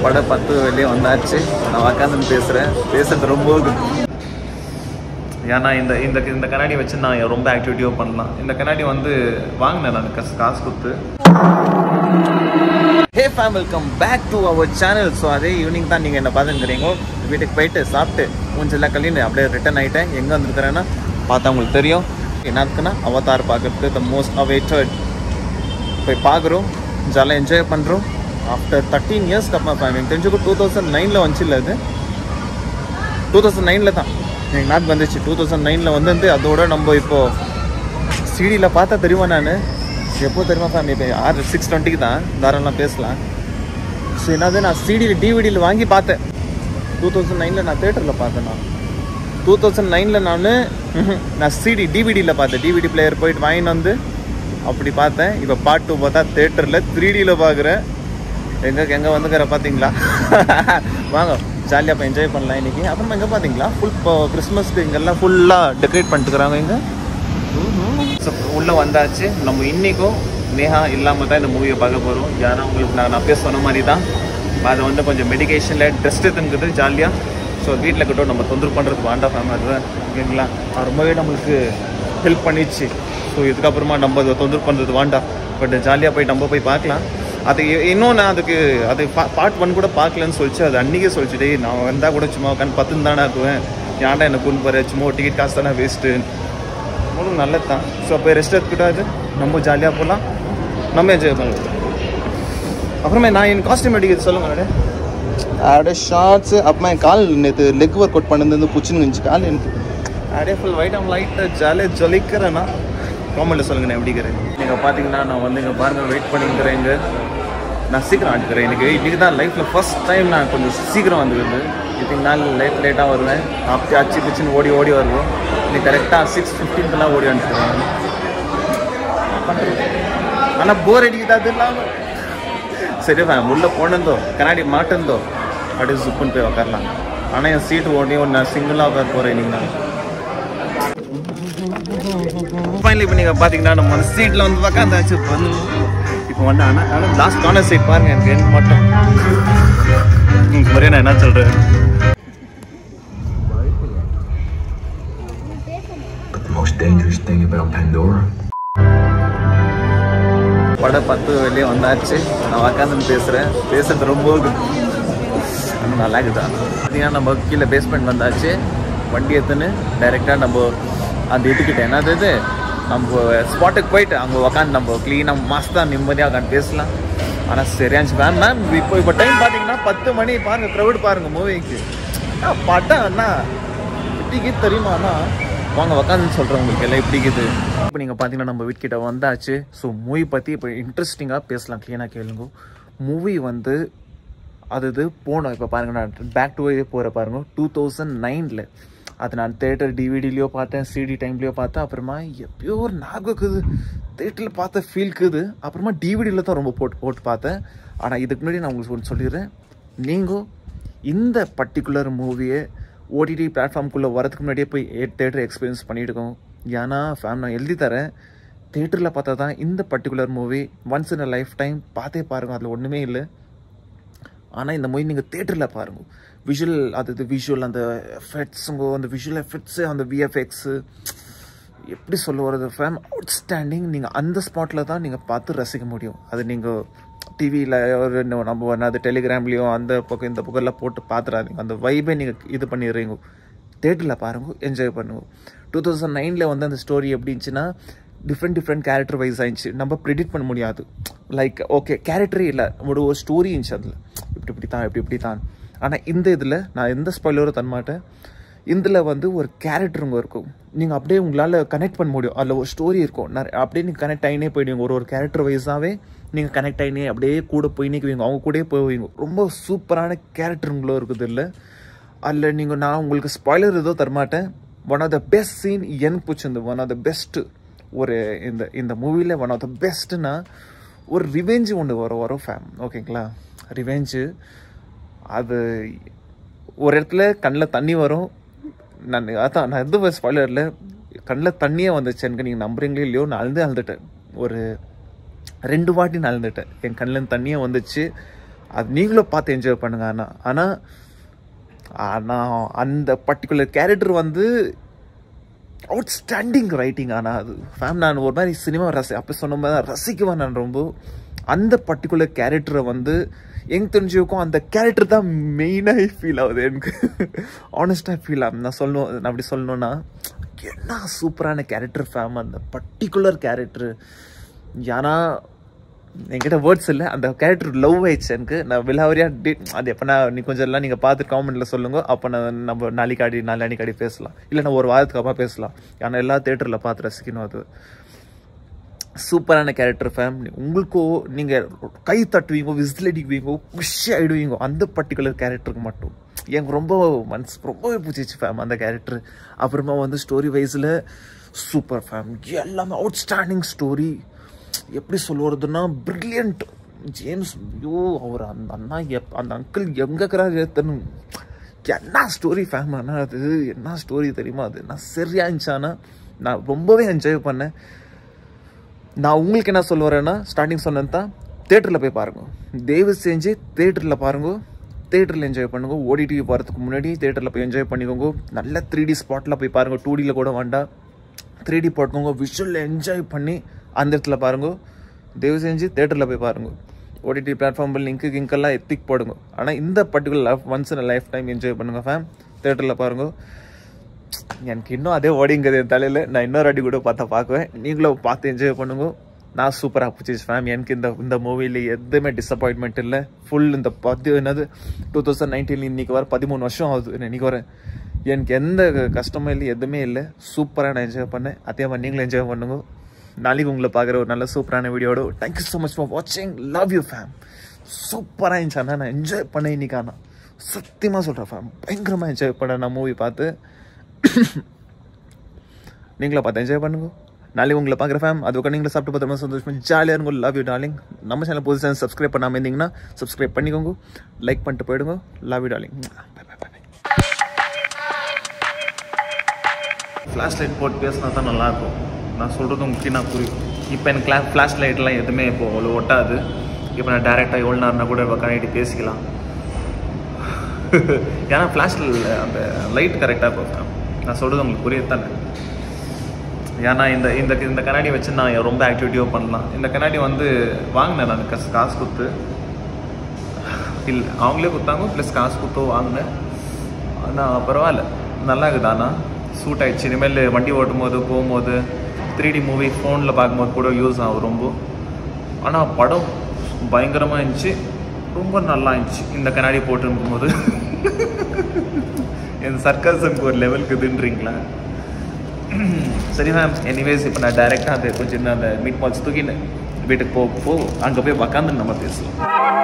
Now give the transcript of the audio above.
படம் பத்து வெளியே வந்தாச்சு நான் உக்காந்து பேசுகிறேன் பேசுறது ரொம்ப good. ஏன்னா இந்த இந்த இந்த கண்ணாடி வச்சு நான் ரொம்ப ஆக்டிவிட்டியாக பண்ணலாம் இந்த கண்ணாடி வந்து வாங்கினேன் நான் காசு காசு கொடுத்து hey fam welcome back to our channel so அதே ஈவினிங் தான் நீங்கள் என்ன பார்த்துக்கிறீங்க வீட்டுக்கு போயிட்டு சாப்பிட்டு மூஞ்செல்லாம் கழிந்து அப்படியே ரிட்டர்ன் ஆகிட்டேன் எங்கே வந்திருக்கிறேன்னா பார்த்தா உங்களுக்கு தெரியும் என்னத்துக்குன்னா அவதார் பார்க்கறதுக்கு த மோஸ்ட் அவேட்டட் போய் பார்க்குறோம் ஜாலியாக என்ஜாய் பண்ணுறோம் ஆஃப்டர் தேர்ட்டீன் இயர்ஸ்க்கு அப்புறம் ஃபேம் எனக்கு தெரிஞ்சுக்கும் டூ தௌசண்ட் நைனில் வந்துச்சு அது டூ தௌசண்ட் நைனில் தான் எனக்கு நாட் வந்துச்சு டூ தௌசண்ட் நைனில் வந்து அதோட நம்ம இப்போது சிடியில் பார்த்தா தெரியுமா நான் எப்போ தெரியுமா ஃபேம் இப்போ ஆறு சிக்ஸ் டுவெண்ட்டிக்கு தான் தாராளமாக பேசலாம் ஸோ என்னது நான் சிடியில் டிவிடியில் வாங்கி பார்த்தேன் டூ தௌசண்ட் நைனில் நான் தேட்டரில் பார்த்தேன் நான் டூ தௌசண்ட் நைனில் நான் நான் சிடி டிவிடியில் பார்த்தேன் டிவிடி பிளேயர் போயிட்டு வாங்கிட்டு வந்து அப்படி பார்த்தேன் இப்போ பார்ட் டூ பார்த்தா தேட்டரில் த்ரீ டியில் பார்க்குறேன் எங்கே எங்கே வந்துக்கிற பார்த்தீங்களா வாங்க ஜாலியாக இப்போ என்ஜாய் பண்ணலாம் இன்னைக்கு அப்புறமா எங்கே பார்த்தீங்களா ஃபுல் இப்போ கிறிஸ்மஸ்க்கு இங்கெல்லாம் ஃபுல்லாக டெக்கரேட் பண்ணிட்டுக்கிறாங்க இங்கே ஸோ உள்ளே வந்தாச்சு நம்ம இன்றைக்கும் நேஹா இல்லாமல் தான் இந்த மூவியை பார்க்க போகிறோம் ஏன்னா உங்களுக்கு நான் நான் பேச சொன்ன மாதிரி தான் அதை வந்து கொஞ்சம் மெடிக்கேஷனில் டெஸ்ட் எடுத்துங்குது ஜாலியாக ஸோ வீட்டில் கிட்ட நம்ம தொந்தரவு பண்ணுறது வேண்டாம் ஃபேமிலி தான் ஓகேங்களா அது ரொம்பவே நம்மளுக்கு ஹெல்ப் பண்ணிச்சு ஸோ இதுக்கப்புறமா நம்ம அதை தொந்தரவு பண்ணுறது வேண்டாம் பட் ஜாலியாக போய் நம்ம போய் பார்க்கலாம் அது இ- இன்னும் நான் அதுக்கு அது பார்ட் ஒன் கூட பார்க்கலன்னு சொல்லிச்சு அது அன்றைக்கே சொல்லிச்சு டேய் நான் வந்தால் கூட சும்மா உட்காந்து பத்துன்னு தானே ஆக்குவேன் ஏன்டா என்னை கொண்டு போகிற சும்மா டிக்கெட் காசு தானே வேஸ்ட்டு ஒன்றும் நல்லது தான் ஸோ அப்போ ரெஸ்ட் எடுத்துக்கிட்டாது நம்ம ஜாலியாக போகலாம் நம்ம என்ஜாய் பண்ணலாம் அப்புறமே நான் என் காஸ்டியூம் அடிக்கிறது சொல்லுங்க அடே அடே ஷார்ட்ஸு அப்புறமா என் கால் நேற்று லெக் ஒர்க் அவுட் பண்ணது புச்சுன்னு இருந்துச்சு கால் எனக்கு அடே ஃபுல் ஒயிட் ஆம் லைட்டாக ஜாலியாக ஜொலிக்கிறேன்னா காமெண்ட்டில் சொல்லுங்க நான் எப்படிக்கிறேன் நீங்கள் பார்த்தீங்கன்னா நான் வந்து இங்கே பாருங்கள் வெயிட் பண்ணிக்கிறேன் இங்கே நான் சீக்கிரம் ஆடிக்கிறேன் எனக்கு இன்றைக்கி தான் லைஃப்பில் ஃபர்ஸ்ட் டைம் நான் கொஞ்சம் சீக்கிரம் வந்துருது இத்தனை நாள் லேட் லேட்டாக வருவேன் அப்படி அச்சு பிச்சுன்னு ஓடி ஓடி வருவோம் இன்னைக்கு கரெக்டாக சிக்ஸ் ஃபிஃப்டீன்க்கெல்லாம் ஓடி வந்துட்டுருவேன் ஆனால் போர் அடிக்குது அது இல்லாமல் சரி ஃபேம் உள்ளே போனந்தோ கண்ணாடி மாட்டந்தோ அப்படியே சுப்புன்னு போய் உக்காரலாம் ஆனால் என் சீட்டு ஓடி நான் சிங்கிளாக உட்கார போகிறேன் இன்னைக்கு நான் ஃபைனலி இப்போ நீங்கள் பார்த்தீங்கன்னா நம்ம அந்த சீட்டில் வந்து உக்காந்தாச்சு இப்போ வந்து இப்போ வந்து ஆனால் ஆனால் லாஸ்ட் கார்னர் சீட் பாருங்க எனக்கு எனக்கு மட்டும் ம், முறையா நான் என்ன சொல்கிறேன் But the most dangerous thing about Pandora படம் பத்து வெளியே வந்தாச்சு நான் உக்காந்து பேசுகிறேன் பேசுறது ரொம்ப good. ஆனால் நல்லா இருக்குதா பார்த்தீங்கன்னா நம்ம கீழே பேஸ்மெண்ட் வந்தாச்சு வண்டி எடுத்துன்னு டைரெக்டாக நம்ம அந்த இதுக்கிட்ட என்னது இது நம்ம ஸ்பாட்டுக்கு போயிட்டு அங்கே உக்காந்து நம்ம க்ளீனாக மாஸ்தான் நிம்மதியாக உட்காந்து பேசலாம் ஆனால் சரியாச்சு மேம் மேம் இப்போ இப்போ டைம் பார்த்தீங்கன்னா பத்து மணி பாருங்க க்ரௌட் பாருங்க மூவிக்கு படம் என்ன எப்படிக்கு தெரியுமா அண்ணா வாங்க உக்காந்து சொல்கிறேன் உங்களுக்கு எல்லாம் எப்படிக்குது இப்போ நீங்கள் பார்த்தீங்கன்னா நம்ம வீட்கிட்ட வந்தாச்சு ஸோ மூவி பற்றி இப்போ இன்ட்ரெஸ்டிங்காக பேசலாம் க்ளீனாக கேளுங்க மூவி வந்து அது இது போனோம் இப்போ பாருங்க நான் பேக் டு இதே போகிற பாருங்க டூ தௌசண்ட் நைனில் அது நான் தேட்டர் டிவிடிலையோ பார்த்தேன் சிடி டைம்லேயோ பார்த்தேன் அப்புறமா எப்பயோ ஒரு நாகுக்குது தேட்டரில் பார்த்த ஃபீல்க்குது அப்புறமா டிவிடியில் தான் ரொம்ப போட்டு போட்டு பார்த்தேன் ஆனால் இதுக்கு முன்னாடி நான் உங்களுக்கு ஒன்று சொல்லிடுறேன் நீங்கள் இந்த பர்டிகுலர் மூவியை ஓடிடி பிளாட்ஃபார்ம்குள்ளே வரதுக்கு முன்னாடியே போய் தேட்டர் எக்ஸ்பீரியன்ஸ் பண்ணிட்டுருக்கோம் ஏன்னா ஃபேம் நான் எழுதி தரேன் தேட்டரில் பார்த்தா தான் இந்த particular movie once in a lifetime பார்த்தே பாருங்க அதில் ஒன்றுமே இல்லை ஆனால் இந்த மூவி நீங்கள் தேட்டரில் பாருங்க விஷுவல் அது இது விஷுவல் அந்த எஃபெக்ட்ஸுங்கோ அந்த விஷுவல் எஃபெக்ட்ஸு அந்த விஎஃப்எக்ஸு எப்படி சொல்ல வர்றது ஃபேம் அவுட்ஸ்டாண்டிங் நீங்கள் அந்த ஸ்பாட்டில் தான் நீங்கள் பார்த்து ரசிக்க முடியும் அது நீங்கள் டிவியில் ஒரு இன்னும் நம்ம என்னது டெலிகிராம்லேயும் அந்த பக்கம் இந்த பக்கம் எல்லாம் போட்டு பார்த்துறாதீங்க அந்த வைபை நீங்கள் இது பண்ணிடுறீங்க தேட்டரில் பாருங்க என்ஜாய் பண்ணுங்க டூ தௌசண்ட் நைனில் வந்து அந்த ஸ்டோரி எப்படி இருந்துச்சுன்னா டிஃப்ரெண்ட் டிஃப்ரெண்ட் கேரக்டர் வைஸ் ஆயிடுச்சு நம்ம ப்ரிடிக்ட் பண்ண முடியாது லைக் ஓகே கேரக்டரே இல்லை ஒரு ஒரு ஸ்டோரி இருந்துச்சு அதில் இப்படி இப்படி தான் இப்படி இப்படி தான் ஆனால் இந்த இதில் நான் எந்த ஸ்பாயிலரும் தர மாட்டேன் இதில் வந்து ஒரு கேரக்டருங்க இருக்கும் நீங்கள் அப்படியே உங்களால் கனெக்ட் பண்ண முடியும் அதில் ஒரு ஸ்டோரி இருக்கும் நிறைய அப்படியே நீங்கள் கனெக்ட் ஆகினே போயிடுவீங்க ஒரு ஒரு கேரக்டர் வைஸாகவே நீங்கள் கனெக்ட் ஆகினே அப்படியே கூட போய் நிற்குவீங்க அவங்க கூடயே போவீங்க ரொம்ப சூப்பரான கேரக்டருங்களும் இருக்குது இல்லை அதில் நீங்கள் நான் உங்களுக்கு ஸ்பாய்லர் ஏதோ தரமாட்டேன் one of the best scene எனக்கு பிடிச்சிருந்து ஒன் ஆஃப் த பெஸ்ட்டு ஒரு இந்த இந்த மூவியில் ஒன் ஆஃப் த பெஸ்ட்டுனா ஒரு ரிவெஞ்சு ஒன்று வரும் வரும் ஃபேம் ஓகேங்களா ரிவெஞ்சு அது ஒரு இடத்துல கண்ணில் தண்ணி வரும் நான் அதான் நான் எந்த ஸ்பாய்லரில் கண்ணில் தண்ணியே வந்துச்சு எனக்கு நீங்கள் நம்புறீங்களோ இல்லையோ நான் அழுது அழுதுட்டேன் ஒரு ரெண்டு வாட்டி நான் அழுதுட்டேன் என் கண்ணில் தண்ணியே வந்துச்சு அது நீங்களும் பார்த்து என்ஜாய் பண்ணுங்க ஆனால் ஆனால் ஆனால் அந்த பர்டிகுலர் கேரக்டர் வந்து அவுட்ஸ்டாண்டிங் ரைட்டிங் ஆனால் அது ஃபேம் நான் ஒரு மாதிரி சினிமா ரசி அப்போ சொன்ன மாதிரி தான் ரசிக்குவேன் நான் ரொம்ப அந்த பர்டிகுலர் கேரக்டரை வந்து எங்க தெரிஞ்சுக்கும் அந்த கேரக்டர் தான் மெயினாக ஃபீல் ஆகுது எனக்கு ஆனஸ்டாக ஃபீல் ஆகும் நான் சொல்லணும் நான் அப்படி சொல்லணும்னா என்ன சூப்பரான கேரக்டர் ஃபேம் அந்த பர்டிகுலர் கேரக்டர் ஏன்னா என்கிட்ட வேர்ட்ஸ் இல்லை அந்த கேரக்டர் லவ் ஆயிடுச்சு எனக்கு நான் விலாவரியா டி அது எப்போ நான் நீ கொஞ்சம் எல்லாம் நீங்கள் பார்த்து காமெண்ட்டில் சொல்லுங்க அப்போ நான் நம்ம நாளைக்காடி நாளைக்காடி பேசலாம் இல்லை நான் ஒரு வாரத்துக்கு அப்புறம் பேசலாம் ஏன்னா எல்லா தேட்டரில் பார்த்து ரசிக்கணும் அது சூப்பரான கேரக்டர் ஃபேம் உங்களுக்கோ நீங்கள் கை தட்டுவீங்க விசில் அடிக்குவீங்க குஷி ஆகிடுவீங்க அந்த பர்டிகுலர் கேரக்டருக்கு மட்டும் எனக்கு ரொம்ப மனசு ரொம்பவே பிடிச்சிச்சு ஃபேம் அந்த கேரக்டர் அப்புறமா வந்து ஸ்டோரி வைஸில் சூப்பர் ஃபேம் எல்லாமே அவுட்ஸ்டாண்டிங் ஸ்டோரி எப்படி சொல்லுறதுன்னா பிரில்லியன்ட் ஜேம்ஸ் ஐயோ அவர் அந்த அண்ணா எப் அந்த அங்கிள் எங்கே இருக்கிறாரு ஏத்தனும் என்ன ஸ்டோரி ஃபேம் ஆனால் அது என்ன ஸ்டோரி தெரியுமா அது நான் சரியாக இருந்துச்சானா நான் ரொம்பவே என்ஜாய் பண்ணேன் நான் உங்களுக்கு என்ன சொல்ல வரேன்னா ஸ்டார்டிங் சொன்னது தான் தேட்டரில் போய் பாருங்க தயவு செஞ்சு தேட்டரில் பாருங்க தேட்டரில் என்ஜாய் பண்ணுங்க ஓடிடி போகிறதுக்கு முன்னாடி தேட்டரில் போய் என்ஜாய் பண்ணிக்கோங்க நல்ல த்ரீ டி ஸ்பாட்டில் போய் பாருங்க டூ டியில் கூட வேண்டாம் த்ரீ டி போட்டுக்கோங்க விஷுவலில் என்ஜாய் பண்ணி அந்த இடத்துல பாருங்க தயவு செஞ்சு தேட்டரில் போய் பாருங்க ஓடிடி பிளாட்ஃபார்மில் லிங்க்கு கிங்கெல்லாம் எத்திக் போடுங்க ஆனால் இந்த particular life once in lifetime enjoy பண்ணுங்க ஃபேம் தேட்டரில் பாருங்க எனக்கு இன்னும் அதே ஓடிங்கிறது என் தலையில் நான் இன்னொரு அடி கூட பார்த்தா பார்க்குவேன் நீங்களும் பார்த்து என்ஜாய் பண்ணுங்க நான் சூப்பராக பிடிச்சிச்சு ஃபேம் எனக்கு இந்த இந்த மூவியில் எதுவுமே டிசப்பாயின்மெண்ட் இல்லை ஃபுல் இந்த பத்து என்னது டூ தௌசண்ட் நைன்டீன் இன்னைக்கு வர பதிமூணு வருஷம் ஆகுது இன்னைக்கு வரேன் எனக்கு எந்த கஷ்டமும் இல்லை எதுவுமே இல்லை சூப்பராக நான் என்ஜாய் பண்ணேன் அதே மாதிரி நீங்களும் என்ஜாய் பண்ணுங்க நாளைக்கு உங்களை பார்க்குற ஒரு நல்ல சூப்பரான வீடியோட தேங்க்யூ ஸோ மச் ஃபார் வாட்சிங் லவ் யூ ஃபேம் சூப்பராக இருந்துச்சு அண்ணா நான் என்ஜாய் பண்ணேன் இன்னைக்கு ஆனால் சத்தியமாக சொல்கிறேன் ஃபேம் பயங்கரமாக என்ஜாய் பண்ணேன் நான் மூவி பார்த்து நீங்களா பார்த்து என்ஜாய் பண்ணுங்க நாளைக்கு உங்களை பார்க்குற ஃபேம் அது உட்காந்து நீங்களே சாப்பிட்டு பார்த்தா சந்தோஷமா ஜாலியாக இருக்கும் லவ் யூ டார்லிங் நம்ம சேனல் புதுசாக சப்ஸ்கிரைப் பண்ணாமல் இருந்தீங்கன்னா சப்ஸ்கிரைப் பண்ணிக்கோங்க லைக் பண்ணிட்டு போயிடுங்க love you darling bye bye bye flashlight போட்டு பேசினா தான் நல்லாயிருக்கும் நான் சொல்கிறது முக்கியம் நான் புரியும் இப்போ எனக்கு கிளா ஃப்ளாஷ் லைட்லாம் எதுவுமே இப்போ அவ்வளோ ஒட்டாது இப்போ நான் டேரெக்டாக எவ்வளோ நேரம்னா கூட கனெக்டி பேசிக்கலாம் ஏன்னா ஃப்ளாஷில் அந்த லைட் கரெக்டாக இருக்கும் நான் சொல்கிறது உங்களுக்கு புரியுது தானே ஏன்னா இந்த இந்த இந்த கண்ணாடி வச்சு நான் ரொம்ப ஆக்டிவிட்டியோ பண்ணலாம் இந்த கண்ணாடி வந்து வாங்கினேன் நான் காசு காசு கொடுத்து இல்லை அவங்களே கொடுத்தாங்க ப்ளஸ் காசு கொடுத்தோ வாங்கினேன் ஆனால் பரவாயில்ல நல்லா இருக்குது ஆனால் சூட் ஆயிடுச்சு இனிமேல் வண்டி ஓட்டும் போது போகும்போது த்ரீ டி மூவி ஃபோனில் பார்க்கும்போது கூட யூஸ் ஆகும் ரொம்ப ஆனால் படம் பயங்கரமாக இருந்துச்சு ரொம்ப நல்லா இருந்துச்சு இந்த கண்ணாடி போட்டுருக்கும் போது என் சர்க்கஸுக்கு ஒரு லெவலுக்கு இதுன்றீங்களா சரி மேம் எனிவேஸ் இப்போ நான் டைரெக்டாக அது கொஞ்சம் அந்த மீட் பால்ஸ் தூக்கின்னு வீட்டுக்கு போக போ அங்கே போய் உக்காந்து நம்ம பேசலாம்